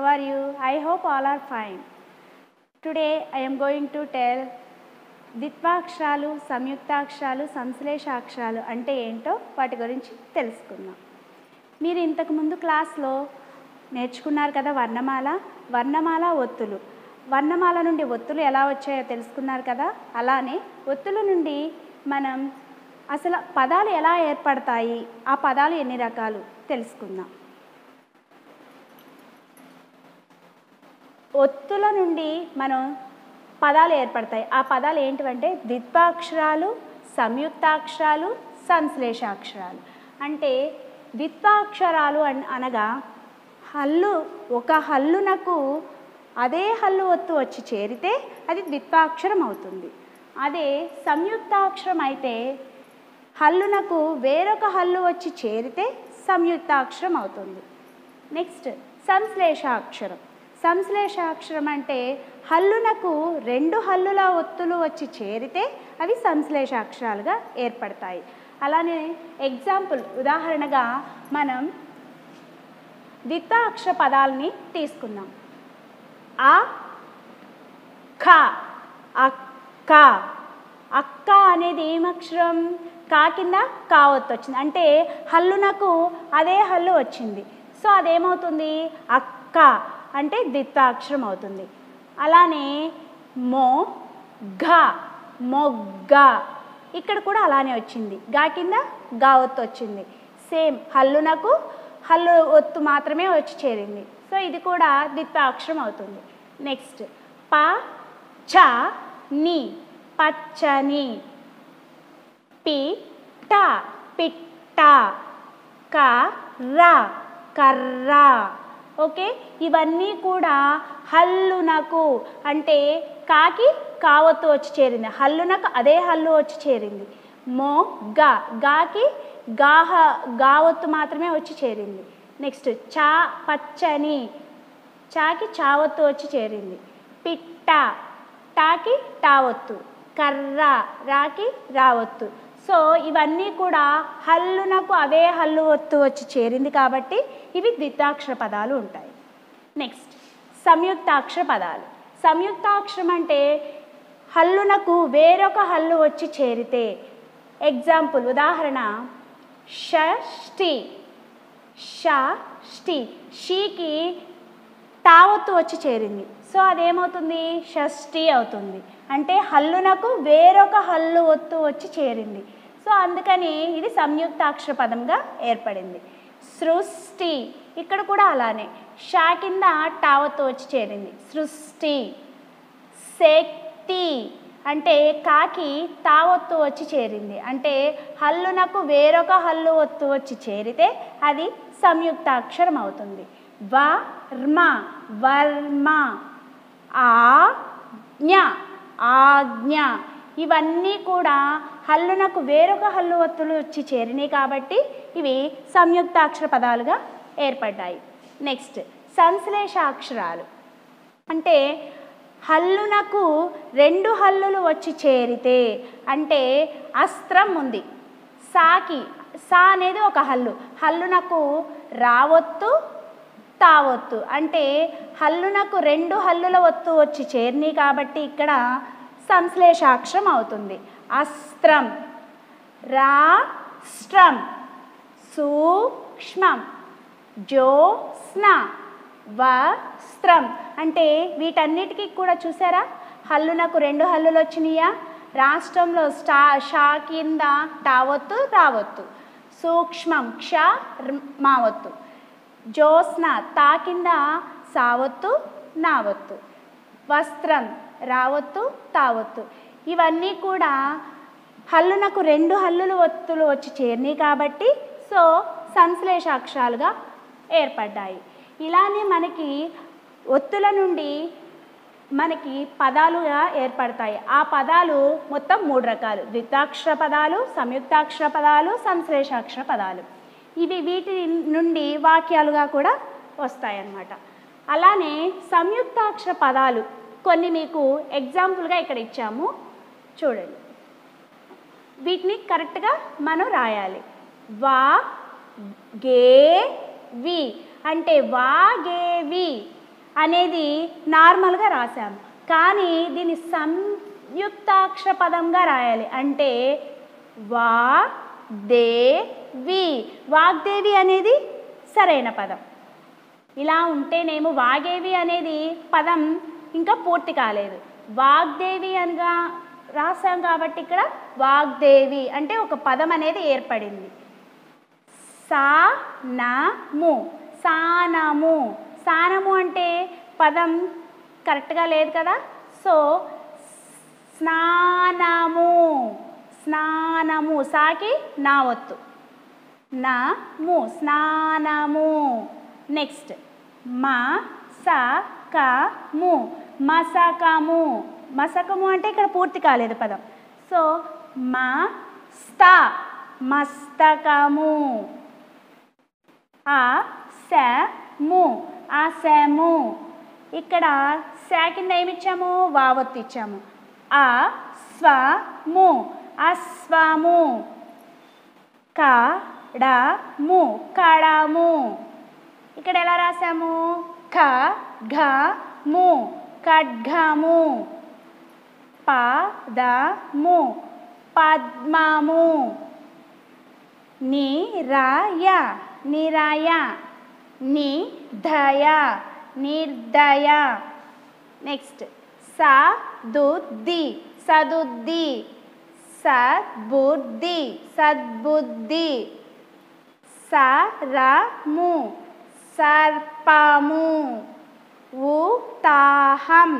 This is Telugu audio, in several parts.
are you? I hope all are fine. Today I am going to tell ద్విత్వాక్షరాలు సంయుక్తాక్షరాలు సంశ్లేషాక్షరాలు అంటే ఏంటో వాటి గురించి తెలుసుకుందాం మీరు ఇంతకుముందు క్లాస్లో నేర్చుకున్నారు కదా వర్ణమాల వర్ణమాల ఒత్తులు వర్ణమాల నుండి ఒత్తులు ఎలా వచ్చాయో తెలుసుకున్నారు కదా అలానే ఒత్తుల నుండి మనం అసలు పదాలు ఎలా ఏర్పడతాయి ఆ పదాలు ఎన్ని రకాలు తెలుసుకుందాం ఒత్తుల నుండి మనం పదాలు ఏర్పడతాయి ఆ పదాలు ఏంటివంటే ద్విత్వాక్షరాలు సంయుక్తాక్షరాలు సంశ్లేషాక్షరాలు అంటే ద్విత్వాక్షరాలు అన్ అనగా హల్లు ఒక హల్లునకు అదే హల్లు ఒత్తు వచ్చి చేరితే అది ద్విత్వాక్షరం అవుతుంది అదే సంయుక్తాక్షరం అయితే హల్లునకు వేరొక హల్లు వచ్చి చేరితే సంయుక్తాక్షరం అవుతుంది నెక్స్ట్ సంశ్లేషాక్షరం సంశ్లేషాక్షరం అంటే హల్లునకు రెండు హల్లుల ఒత్తులు వచ్చి చేరితే అవి సంశ్లేషాక్షరాలుగా ఏర్పడతాయి అలానే ఎగ్జాంపుల్ ఉదాహరణగా మనం ద్వితాక్షర పదాలని తీసుకుందాం ఆ ఖ అక్క అక్క అనేది ఏమక్షరం కా కింద కా ఒత్తు వచ్చింది అంటే హల్లునకు అదే హల్లు వచ్చింది సో అదేమవుతుంది అక్క అంటే ద్వితాక్షరం అవుతుంది అలానే మో ఘ మొగ్గ ఇక్కడ కూడా అలానే వచ్చింది గా కింద గా ఒత్తు వచ్చింది సేమ్ హల్లునకు హల్లు ఒత్తు మాత్రమే వచ్చి చేరింది సో ఇది కూడా ద్వితాక్షరం అవుతుంది నెక్స్ట్ ప చ ని పచ్చని పి ట పిట్ట క ర కర్ర ఓకే ఇవన్నీ కూడా హల్లునకు అంటే కాకి కావత్తు వచ్చి చేరింది హల్లునకు అదే హల్లు వచ్చి చేరింది మో గా గాకి గాహ గావత్తు మాత్రమే వచ్చి చేరింది నెక్స్ట్ చా పచ్చని చాకి చావత్తు వచ్చి చేరింది పిట్ట టాకి టావత్తు కర్ర రాకి రావత్తు సో ఇవన్నీ కూడా హల్లునకు అదే హల్లు ఒత్తు వచ్చి చేరింది కాబట్టి ఇవి ద్వితాక్షర పదాలు ఉంటాయి నెక్స్ట్ సంయుక్తాక్షర పదాలు సంయుక్తాక్షరం అంటే హల్లునకు వేరొక హల్లు వచ్చి చేరితే ఎగ్జాంపుల్ ఉదాహరణ షష్ఠి షష్ఠి షీకి తావత్తు వచ్చి చేరింది సో అదేమవుతుంది షష్ఠి అవుతుంది అంటే హల్లునకు వేరొక హల్లు ఒత్తు వచ్చి చేరింది సో అందుకని ఇది సంయుక్తాక్షర పదంగా ఏర్పడింది సృష్టి ఇక్కడ కూడా అలానే షా కింద టావత్తు వచ్చి చేరింది సృష్టి శక్తి అంటే కాకి తావత్తు వచ్చి చేరింది అంటే హల్లునకు వేరొక హల్లు ఒత్తు వచ్చి చేరితే అది సంయుక్తాక్షరం అవుతుంది వర్మ వర్మ ఆజ్ఞ ఆజ్ఞ ఇవన్నీ కూడా హల్లునకు వేరొక హల్లు ఒత్తులు వచ్చి చేరినాయి కాబట్టి ఇవి సంయుక్తాక్షర పదాలుగా ఏర్పడ్డాయి నెక్స్ట్ సంశ్లేషాక్షరాలు అంటే హల్లునకు రెండు హల్లులు వచ్చి చేరితే అంటే అస్త్రం ఉంది సాకి సా అనేది ఒక హల్లు హల్లునకు రావొత్తు తావొత్తు అంటే హల్లునకు రెండు హల్లుల ఒత్తు వచ్చి చేరినాయి కాబట్టి ఇక్కడ సంశ్లేషాక్షరం అవుతుంది అస్త్రం రాష్ట్రం సూక్ష్మం జ్యోత్స్న వస్త్రం అంటే వీటన్నిటికీ కూడా చూసారా హల్లునకు రెండు హల్లులు వచ్చినాయా రాష్ట్రంలో స్టా షా కింద టావొత్తు రావొత్తు సూక్ష్మం క్ష మావొత్తు జ్యోత్స్న తా కింద సావొత్తు నావొత్తు వస్త్రం రావొత్తు తావొత్తు ఇవన్నీ కూడా హల్లునకు రెండు హల్లులు ఒత్తులు వచ్చి చేరినాయి కాబట్టి సో సంశ్లేషాక్షరాలుగా ఏర్పడ్డాయి ఇలానే మనకి ఒత్తుల నుండి మనకి పదాలుగా ఏర్పడతాయి ఆ పదాలు మొత్తం మూడు రకాలు ద్వితాక్షర పదాలు సంయుక్తాక్షర పదాలు సంశ్లేషాక్షర పదాలు ఇవి వీటి నుండి వాక్యాలుగా కూడా వస్తాయన్నమాట అలానే సంయుక్తాక్షర పదాలు కొన్ని మీకు ఎగ్జాంపుల్గా ఇక్కడ ఇచ్చాము చూడండి వీటిని కరెక్ట్గా మనం రాయాలి వా గే వి అంటే వా గే వి అనేది నార్మల్గా రాశాము కానీ దీన్ని సంయుక్తాక్షర పదంగా రాయాలి అంటే వా దే వి వాగ్దేవి అనేది సరైన పదం ఇలా ఉంటేనేమో వాగేవి అనేది పదం ఇంకా పూర్తి కాలేదు వాగ్దేవి అనగా రాసాం కాబట్టి ఇక్కడ వాగ్దేవి అంటే ఒక పదం అనేది ఏర్పడింది సానము సానము సానము అంటే పదం కరెక్ట్గా లేదు కదా సో స్నానము స్నానము సాకి నా ఒత్తు నా ము స్నానము నెక్స్ట్ మ స క ము మసకము మసకము అంటే ఇక్కడ పూర్తి కాలేదు పదం సో మ స్త మస్తకము ఆ స ము అసము ఇక్కడ స కింద ఏమి ఇచ్చాము వావత్తు ఇచ్చాము ఆ స్వము అస్వము కడము కడము ఇక్కడ ఎలా రాసాము ఖ ఘ ము ఖడ్గము పదము పద్మము నిరాయ నిరాయ నిధయ నిర్దయ నెక్స్ట్ సదుద్ది సదుద్ది సద్బుద్ధి సద్బుద్ధి సరము సర్పము ఉతాహం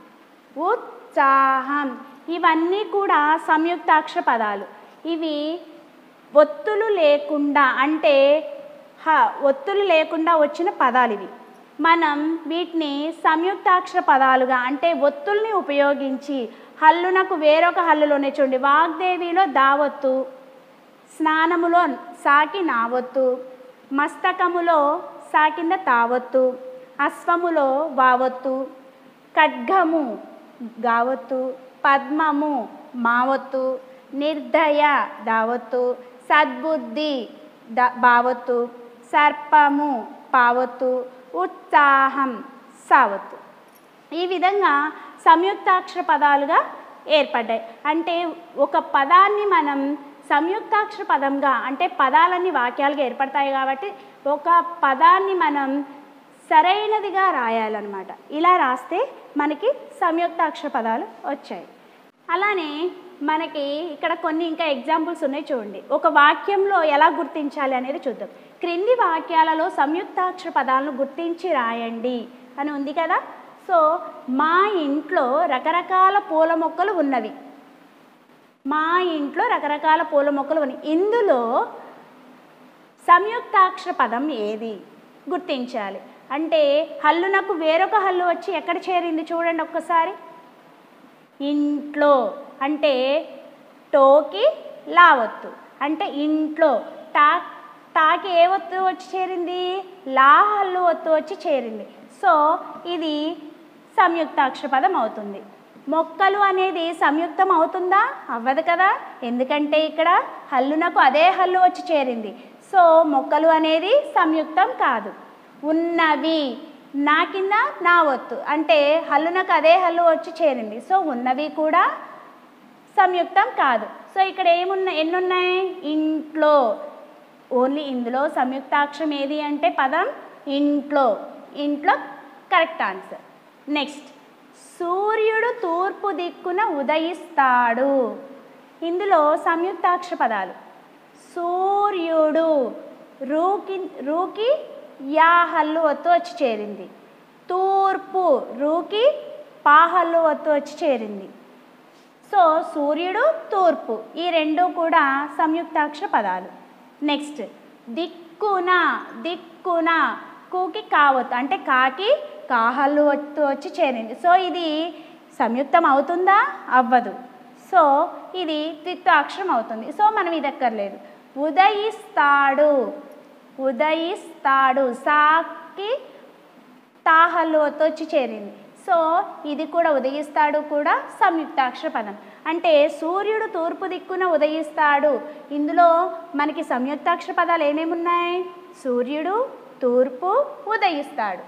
ఉత్సాహం ఇవన్నీ కూడా సంయుక్తాక్షర పదాలు ఇవి ఒత్తులు లేకుండా అంటే హ ఒత్తులు లేకుండా వచ్చిన పదాలు ఇవి మనం వీటిని సంయుక్తాక్షర పదాలుగా అంటే ఒత్తుల్ని ఉపయోగించి హల్లునకు వేరొక హల్లులోనే చూడండి వాగ్దేవిలో దావత్తు స్నానములో సాకి నావత్తు మస్తకములో సా కింద తావత్తు అశ్వములో వావత్తు ఖడ్గము గావత్తు పద్మము మావత్తు నిర్దయ దావత్తు సద్బుద్ధి ద భావత్తు సర్పము పావత్తు ఉత్సాహం సావత్తు ఈ విధంగా సంయుక్తాక్షర పదాలుగా ఏర్పడ్డాయి అంటే ఒక పదాన్ని మనం సంయుక్తాక్షర పదంగా అంటే పదాలన్నీ వాక్యాలుగా ఏర్పడతాయి కాబట్టి ఒక పదాన్ని మనం సరైనదిగా రాయాలన్నమాట ఇలా రాస్తే మనకి సంయుక్తాక్షర పదాలు వచ్చాయి అలానే మనకి ఇక్కడ కొన్ని ఇంకా ఎగ్జాంపుల్స్ ఉన్నాయి చూడండి ఒక వాక్యంలో ఎలా గుర్తించాలి అనేది చూద్దాం క్రింది వాక్యాలలో సంయుక్తాక్షర పదాలను గుర్తించి రాయండి అని ఉంది కదా సో మా ఇంట్లో రకరకాల పూల మొక్కలు ఉన్నవి మా ఇంట్లో రకరకాల పూల మొక్కలు ఉన్నాయి ఇందులో సంయుక్తాక్షర పదం ఏది గుర్తించాలి అంటే హల్లునకు వేరొక హల్లు వచ్చి ఎక్కడ చేరింది చూడండి ఒక్కసారి ఇంట్లో అంటే టోకి లావత్తు అంటే ఇంట్లో టా తాకి ఏ ఒత్తు వచ్చి చేరింది లా హల్లు ఒత్తు వచ్చి చేరింది సో ఇది సంయుక్తాక్షర పదం అవుతుంది మొక్కలు అనేది సంయుక్తం అవుతుందా అవ్వదు కదా ఎందుకంటే ఇక్కడ హల్లునకు అదే హల్లు వచ్చి చేరింది సో మొక్కలు అనేది సంయుక్తం కాదు ఉన్నవి నా కింద నా ఒత్తు అంటే హల్లునకు అదే హల్లు వచ్చి చేరింది సో ఉన్నవి కూడా సంయుక్తం కాదు సో ఇక్కడ ఏమున్న ఎన్ని ఉన్నాయి ఇంట్లో ఓన్లీ ఇందులో సంయుక్తాక్షరం ఏది అంటే పదం ఇంట్లో ఇంట్లో కరెక్ట్ ఆన్సర్ నెక్స్ట్ సూర్యుడు తూర్పు దిక్కున ఉదయిస్తాడు ఇందులో సంయుక్తాక్షర పదాలు సూర్యుడు రూకి రూకి యా హల్లు ఒత్తు వచ్చి చేరింది తూర్పు రూకి పా హల్లు ఒత్తు వచ్చి చేరింది సో సూర్యుడు తూర్పు ఈ రెండు కూడా సంయుక్తాక్షర పదాలు నెక్స్ట్ దిక్కున దిక్కున కూకి కావత్తు అంటే కాకి కాహల్లు ఒత్తు వచ్చి చేరింది సో ఇది సంయుక్తం అవుతుందా అవ్వదు సో ఇది త్విత్వాక్షరం అవుతుంది సో మనం ఇది ఎక్కర్లేదు ఉదయిస్తాడు ఉదయిస్తాడు సాకి తాహల్లు ఒత్తు వచ్చి చేరింది సో ఇది కూడా ఉదయిస్తాడు కూడా సంయుక్తాక్షర పదం అంటే సూర్యుడు తూర్పు దిక్కున ఉదయిస్తాడు ఇందులో మనకి సంయుక్తాక్షర పదాలు ఏమేమి ఉన్నాయి సూర్యుడు తూర్పు ఉదయిస్తాడు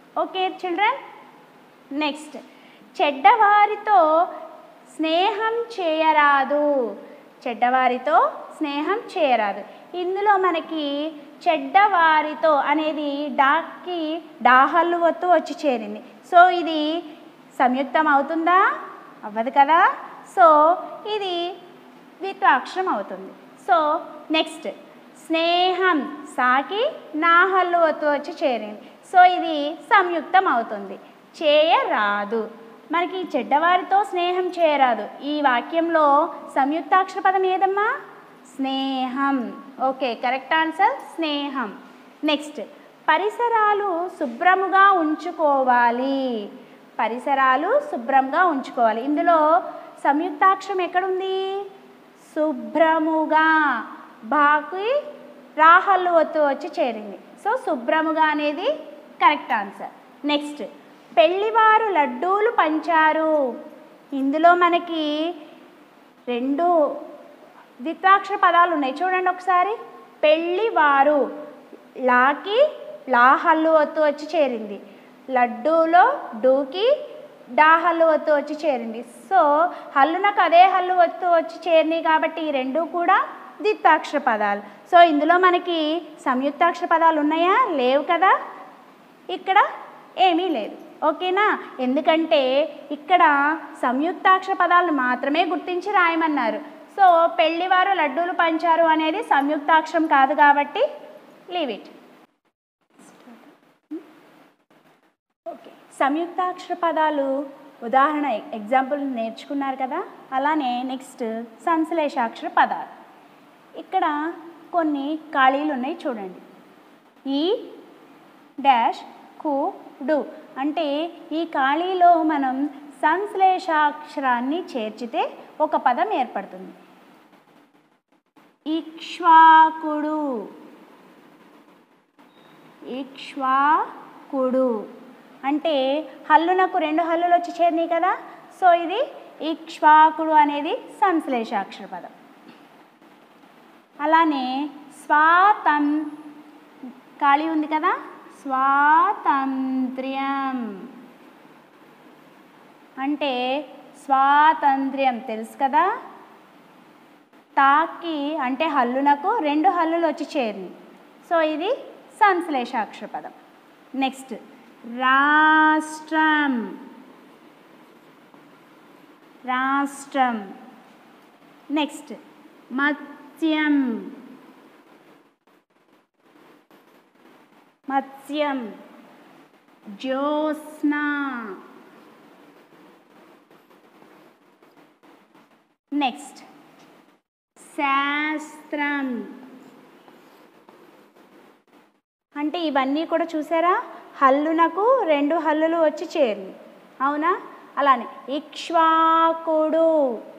ఓకే చిల్డ్రన్ నెక్స్ట్ చెడ్డవారితో స్నేహం చేయరాదు చెడ్డవారితో స్నేహం చేయరాదు ఇందులో మనకి చెడ్డవారితో అనేది డాకి డాహల్లు వత్తు వచ్చి చేరింది సో ఇది సంయుక్తం అవుతుందా అవ్వదు కదా సో ఇది ద్విత్వాక్షరం అవుతుంది సో నెక్స్ట్ స్నేహం సాకి నా హల్లు వత్తు వచ్చి చేరింది సో ఇది సంయుక్తం అవుతుంది చేయరాదు మనకి చెడ్డవారితో స్నేహం చేయరాదు ఈ వాక్యంలో సంయుక్తాక్షర పదం ఏదమ్మా స్నేహం ఓకే కరెక్ట్ ఆన్సర్ స్నేహం నెక్స్ట్ పరిసరాలు శుభ్రముగా ఉంచుకోవాలి పరిసరాలు శుభ్రంగా ఉంచుకోవాలి ఇందులో సంయుక్తాక్షరం ఎక్కడుంది శుభ్రముగా బాకి రాహల్లు ఒత్తు వచ్చి చేరింది సో శుభ్రముగా అనేది కరెక్ట్ ఆన్సర్ నెక్స్ట్ పెళ్లివారు లడ్డూలు పంచారు ఇందులో మనకి రెండు ద్విత్వాక్షర పదాలు ఉన్నాయి చూడండి ఒకసారి పెళ్లివారు లాకి లా హల్లు ఒత్తు వచ్చి చేరింది లడ్డూలో డూకి డా హల్లు ఒత్తు వచ్చి చేరింది సో హల్లునకు అదే హల్లు ఒత్తు వచ్చి చేరినాయి కాబట్టి ఈ రెండు కూడా ద్విత్వాక్షర పదాలు సో ఇందులో మనకి సంయుక్తాక్షర పదాలు ఉన్నాయా లేవు కదా ఇక్కడ ఏమీ లేదు ఓకేనా ఎందుకంటే ఇక్కడ సంయుక్తాక్షర పదాలను మాత్రమే గుర్తించి రాయమన్నారు సో పెళ్లివారు లడ్డూలు పంచారు అనేది సంయుక్తాక్షరం కాదు కాబట్టి లీవ్ ఇట్ ఓకే సంయుక్తాక్షర పదాలు ఉదాహరణ ఎగ్జాంపుల్ నేర్చుకున్నారు కదా అలానే నెక్స్ట్ సంశ్లేషాక్షర పదాలు ఇక్కడ కొన్ని ఖాళీలు ఉన్నాయి చూడండి ఈ డాష్ కు డు అంటే ఈ ఖాళీలో మనం సంశ్లేషాక్షరాన్ని చేర్చితే ఒక పదం ఏర్పడుతుంది ఇక్ష్వాకుడు ఇక్ష్వాకుడు అంటే హల్లునకు రెండు హల్లులు వచ్చి చేరినాయి కదా సో ఇది ఇక్ష్వాకుడు అనేది సంశ్లేషాక్షర పదం అలానే స్వాతం ఖాళీ ఉంది కదా స్వాతంత్ర్యం అంటే స్వాతంత్ర్యం తెలుసు కదా తాకి అంటే హల్లునకు రెండు హల్లులు వచ్చి చేరింది సో ఇది సంశ్లేషాక్షర పదం నెక్స్ట్ రాష్ట్రం రాష్ట్రం నెక్స్ట్ మత్స్యం మత్స్యం జ్యోత్స్న నెక్స్ట్ శాస్త్రం అంటే ఇవన్నీ కూడా చూసారా హల్లునకు రెండు హల్లులు వచ్చి చేరింది అవునా అలానే ఇక్ష్వాకుడు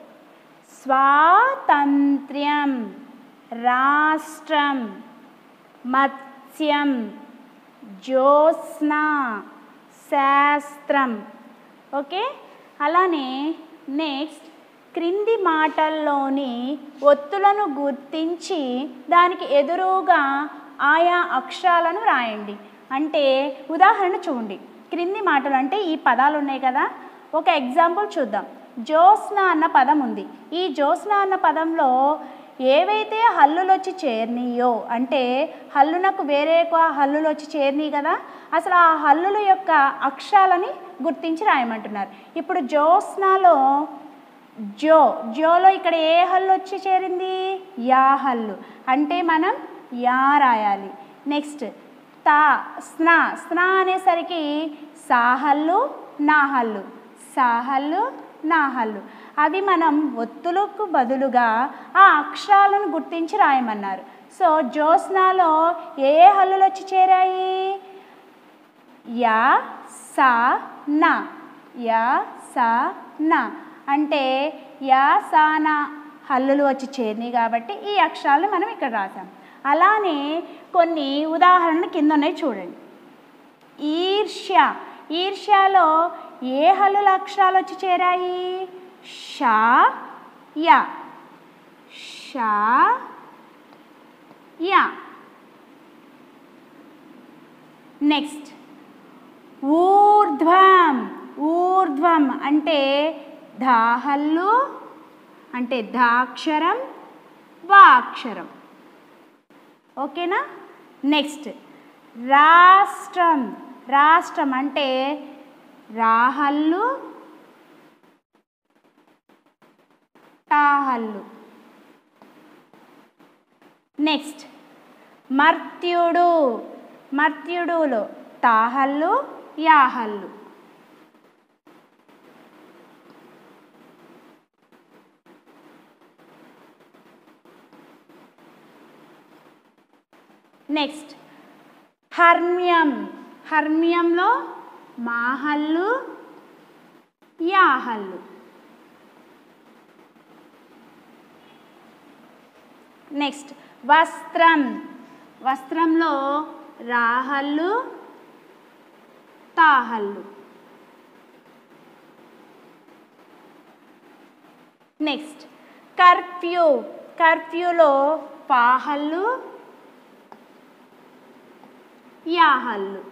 స్వాతంత్ర్యం రాష్ట్రం మత్స్యం జ్యోత్స్న శాస్త్రం ఓకే అలానే నెక్స్ట్ క్రింది మాటల్లోని ఒత్తులను గుర్తించి దానికి ఎదురుగా ఆయా అక్షరాలను రాయండి అంటే ఉదాహరణ చూడండి క్రింది మాటలు అంటే ఈ పదాలు ఉన్నాయి కదా ఒక ఎగ్జాంపుల్ చూద్దాం జ్యోత్స్న అన్న పదం ఉంది ఈ జ్యోత్స్న అన్న పదంలో ఏవైతే హల్లులు వచ్చి చేరినాయో అంటే హల్లునకు వేరే ఎక్కువ హల్లులు వచ్చి చేరినాయి కదా అసలు ఆ హల్లుల యొక్క అక్షరాలని గుర్తించి రాయమంటున్నారు ఇప్పుడు జ్యోత్స్నాలో జో జోలో ఇక్కడ ఏ హల్లు వచ్చి చేరింది యా హల్లు అంటే మనం యా రాయాలి నెక్స్ట్ తా స్నా స్నా అనేసరికి సాహల్లు నాహల్లు సాహల్లు నాహల్లు అవి మనం ఒత్తులకు బదులుగా ఆ అక్షరాలను గుర్తించి రాయమన్నారు సో జ్యోత్స్నాలో ఏ ఏ హల్లులు వచ్చి చేరాయి యా సా నా యా సా నా అంటే యా సా నా హల్లులు వచ్చి చేరినాయి కాబట్టి ఈ అక్షరాలను మనం ఇక్కడ రాసాం అలానే కొన్ని ఉదాహరణలు కింద ఉన్నాయి చూడండి ఈర్ష్య ఈర్ష్యలో ఏ హల్లుల అక్షరాలు వచ్చి చేరాయి షా యా షా యా నెక్స్ట్ ఊర్ధ్వం ఊర్ధ్వం అంటే ధాహల్లు అంటే ధాక్షరం వాక్షరం ఓకేనా నెక్స్ట్ రాష్ట్రం రాష్ట్రం అంటే రాహల్లు టాహల్లు నెక్స్ట్ మర్త్యుడు మర్త్యుడులో తాహల్లు యాహల్లు నెక్స్ట్ హర్మ్యం హర్మ్యంలో మాహల్లు యాహల్లు నెక్స్ట్ వస్త్రం వస్త్రంలో రాహల్లు తాహల్లు నెక్స్ట్ కర్ఫ్యూ కర్ఫ్యూలో పాహల్లు యాహల్లు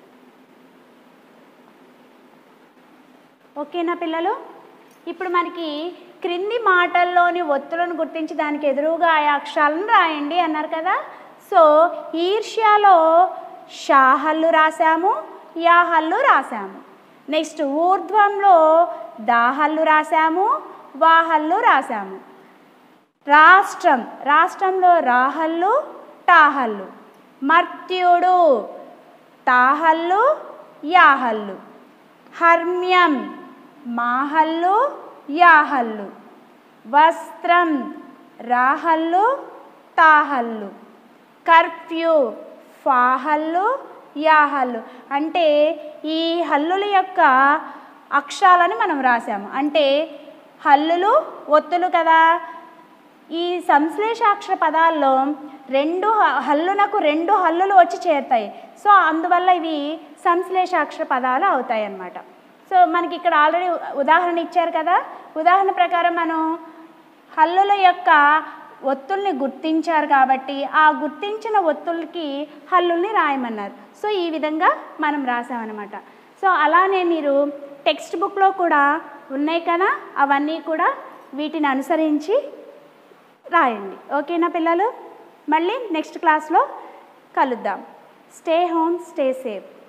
ఓకేనా పిల్లలు ఇప్పుడు మనకి క్రింది మాటల్లోని ఒత్తులను గుర్తించి దానికి ఎదురుగా ఆయా అక్షరాలను రాయండి అన్నారు కదా సో ఈర్ష్యాలో షాహల్లు రాసాము యాహల్లు రాసాము నెక్స్ట్ ఊర్ధ్వంలో దాహల్లు రాసాము వాహల్లు రాసాము రాష్ట్రం రాష్ట్రంలో రాహల్లు టాహల్లు మర్త్యుడు తాహల్లు యాహల్లు హర్మ్యం మాహల్లు యాహల్లు వస్త్రం రాహల్లు తాహల్లు కర్ఫ్యూ ఫాహల్లు యాహల్లు అంటే ఈ హల్లుల యొక్క అక్షరాలని మనం రాసాము అంటే హల్లులు ఒత్తులు కదా ఈ సంశ్లేషాక్షర పదాల్లో రెండు హ- హల్లునకు రెండు హల్లులు వచ్చి చేరుతాయి సో అందువల్ల ఇవి సంశ్లేషాక్షర పదాలు అవుతాయి అన్నమాట సో మనకి ఇక్కడ ఆల్రెడీ ఉదాహరణ ఇచ్చారు కదా ఉదాహరణ ప్రకారం మనం హల్లుల యొక్క ఒత్తుల్ని గుర్తించారు కాబట్టి ఆ గుర్తించిన ఒత్తులకి హల్లుల్ని రాయమన్నారు సో ఈ విధంగా మనం రాసామన్నమాట సో అలానే మీరు టెక్స్ట్ బుక్లో కూడా ఉన్నాయి కదా అవన్నీ కూడా వీటిని అనుసరించి రాయండి ఓకేనా పిల్లలు మళ్ళీ నెక్స్ట్ క్లాస్లో కలుద్దాం స్టే హోమ్ స్టే సేఫ్